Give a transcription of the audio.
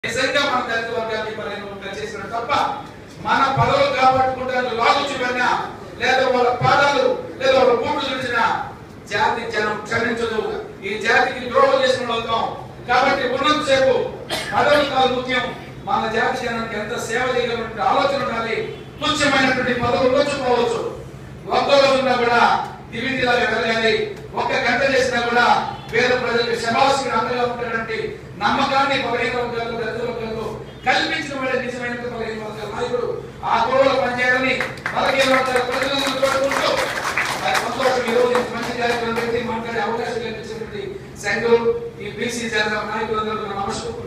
నిజంగా మన దళిత వర్గాన్ని పరిగణన చేసిన తప్ప మన పదవులు కాపాడుకుంటారు లాగుచ్చిపోయినా లేదా వాళ్ళ పాదాలు లేదా వాళ్ళ బూట్లు చుడిచిన జాతి జనం క్షమించదు ఈ జాతికి ద్రోహం చేసిన అవుతాం కాబట్టి ఉన్నంతసేపు పదవులు కాదు ముఖ్యం మన జాతి జనానికి ఎంత సేవ చేయగలిగినటువంటి ఆలోచన ఉండాలి తుచ్చమైనటువంటి పదవులు వచ్చుకోవచ్చు ఒక్క రోజున్నా కూడా దివిటీలాగా వెళ్ళాలి ఒక్క గంట చేసినా కూడా పేద ప్రజలకు శబాసుకుని అండగా ఉంటున్నటువంటి నమ్మకాన్ని పదిహేను వర్గాలు దళిత వర్గాలు కల్పించిన వాడే నిజమైన పదిహేను వర్గాల నాయకుడు ఆ గొడవలు పనిచేయాలని పదిహేను వర్గాల ప్రజలందరూ కోరుకుంటూ మరి సంతోషం ఈ రోజు ఇంత మంచి కార్యక్రమం పెట్టి మాట్లాడే అవకాశం కల్పించినటువంటి సంఘం ఈ బీసీ జన నాయకులందరూ నమస్కారం